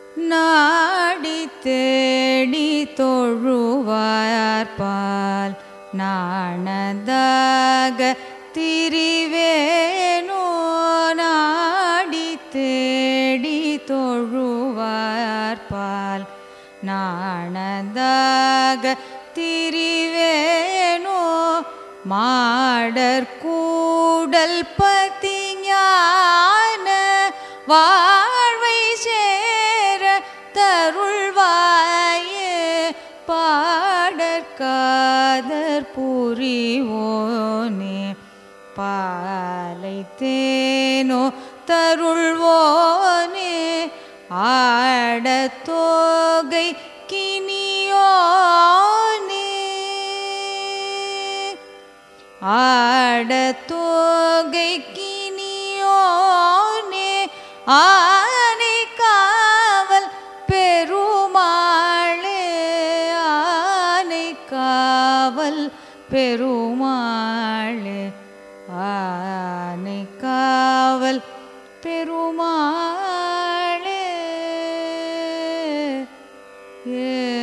நாடி தேடி தொழுவார்பால் நாணதாக திரிவேனோ நாடி தேடி தொழுவார்பால் நாணதாக திரிவேனோ மாடர் கூடல் பதிஞான வாழ்வை சேர தருள்வாயே பாடற்காதர் புரிவோனே பாலை தேனோ தருள்வோனே ஆடத் தோகை கினியோனே ஆடத் தோகை கினியோனே ஆனை காவல் பெருமாளே ஆனை காவல் பெருமாளே ஆனை காவல் பெருமாளே ஏ